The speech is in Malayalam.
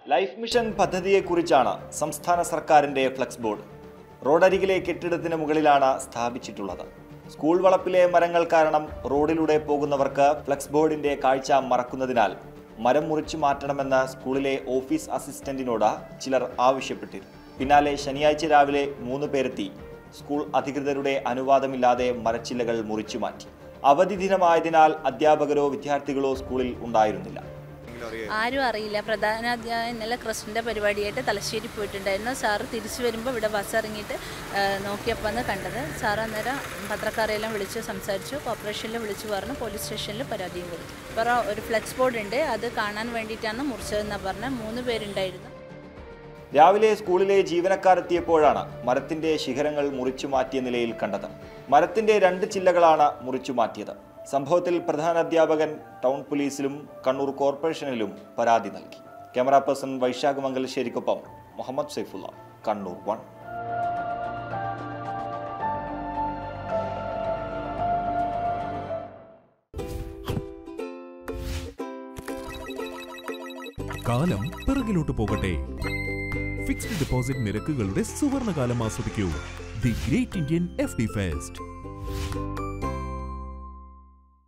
ലൈഫ് മിഷൻ പദ്ധതിയെക്കുറിച്ചാണ് സംസ്ഥാന സർക്കാരിന്റെ ഫ്ലക്സ് ബോർഡ് റോഡരികിലെ കെട്ടിടത്തിന് മുകളിലാണ് സ്ഥാപിച്ചിട്ടുള്ളത് സ്കൂൾ വളപ്പിലെ മരങ്ങൾ കാരണം റോഡിലൂടെ പോകുന്നവർക്ക് ഫ്ലക്സ് ബോർഡിന്റെ കാഴ്ച മറക്കുന്നതിനാൽ മരം മുറിച്ചു മാറ്റണമെന്ന് സ്കൂളിലെ ഓഫീസ് അസിസ്റ്റന്റിനോട് ചിലർ ആവശ്യപ്പെട്ടിരുന്നു പിന്നാലെ ശനിയാഴ്ച രാവിലെ മൂന്ന് പേരെത്തി സ്കൂൾ അധികൃതരുടെ അനുവാദമില്ലാതെ മരച്ചില്ലകൾ മുറിച്ചു മാറ്റി അവധി ദിനമായതിനാൽ അധ്യാപകരോ വിദ്യാർത്ഥികളോ സ്കൂളിൽ ഉണ്ടായിരുന്നില്ല ആരും അറിയില്ല പ്രധാനാധ്യാപകൻ ഇന്നലെ ക്രിസ്റ്റിൻ്റെ പരിപാടിയായിട്ട് തലശ്ശേരി പോയിട്ടുണ്ടായിരുന്നു സാറ് തിരിച്ചു വരുമ്പോൾ ഇവിടെ ബസ് ഇറങ്ങിയിട്ട് ആ, നോക്കിയപ്പോൾ കണ്ടത് സാർ അന്നേരം പത്രക്കാരെല്ലാം വിളിച്ച് സംസാരിച്ചു കോർപ്പറേഷനിൽ വിളിച്ചു പറഞ്ഞു പോലീസ് സ്റ്റേഷനിൽ പരാതിയും കൊടുത്തു ഇപ്പോൾ ഒരു ഫ്ലെക്സ് ബോർഡ് ഉണ്ട് അത് കാണാൻ വേണ്ടിയിട്ടാണ് മുറിച്ചതെന്നാണ് പറഞ്ഞത് മൂന്ന് പേരുണ്ടായിരുന്നു രാവിലെ സ്കൂളിലെ ജീവനക്കാരെത്തിയപ്പോഴാണ് മരത്തിന്റെ ശിഖരങ്ങൾ മുറിച്ചു മാറ്റിയ നിലയിൽ കണ്ടത് മരത്തിന്റെ രണ്ട് ചില്ലകളാണ് മുറിച്ചു മാറ്റിയത് സംഭവത്തിൽ പ്രധാന അധ്യാപകൻ ടൗൺ പോലീസിലും കണ്ണൂർ കോർപ്പറേഷനിലും പരാതി നൽകി ക്യാമറ പേഴ്സൺ വൈശാഖ് മംഗലശ്ശേരിക്കൊപ്പം മുഹമ്മദ് സൈഫുള്ള കണ്ണൂർ വൺ കാലം പിറകിലോട്ട് പോകട്ടെ ഫിക്സ്ഡ് ഡെപ്പോസിറ്റ് നിരക്കുകളുടെ സുവർണകാലം ആസ്വദിക്കൂ the great Indian F D fest